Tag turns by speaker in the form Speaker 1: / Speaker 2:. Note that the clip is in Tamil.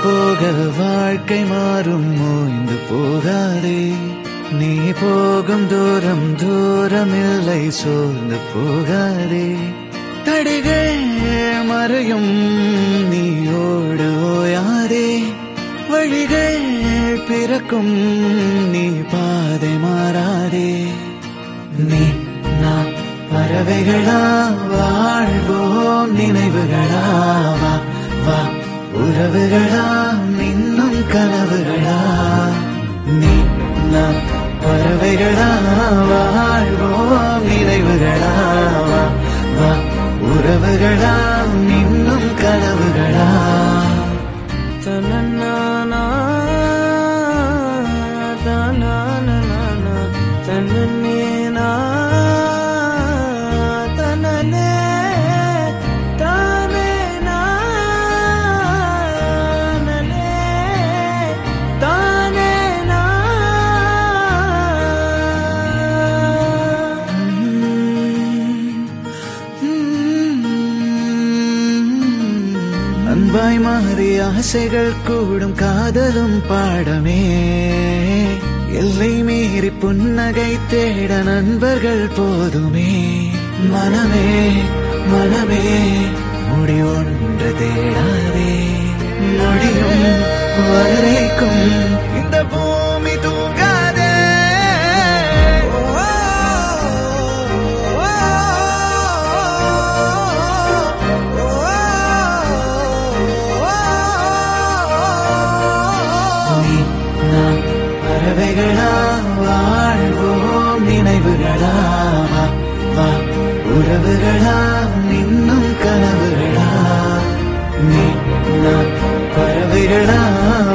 Speaker 1: போக வாழ்க்கை மாறும் ஓய்ந்து போகாதே நீ போகும் தூரம் தூரமில்லை சோர்ந்து போகாதே தடைகள் மறையும் நீ ஓடு ஓயாதே வழிகள் பிறக்கும் நீ பாதை மாறாதே நீ நான் பறவைகளா வாழ்வோம் நினைவுகளா வா வா உறவுகளா இன்னும் கனவுகளா நீ நான் பறவைகளா வாழ்வோம் நினைவுகளா வா வா உறவுகளா இன்னும் கனவுகளா
Speaker 2: தனநானா, தனநானா, தனனேனா, தனனே, தானேனா, நனே, தானேனா.
Speaker 1: அன்பாய் மாறி ஆசைகள் கூடும் காதலும் பாடமே எல்லை மீறி புன்னகை தேட நண்பர்கள் போதுமே மனமே மனமே முடி ஒன்று தேடாதே முடியும் வரைக்கும் இந்த பூமி தூங்காதே நீ நான் பறவைகளா வாழ்வோம் நினைவுகளா வா வா உறவுகளா இன்னும் கனவுகளா நீ நான் பறவைகளா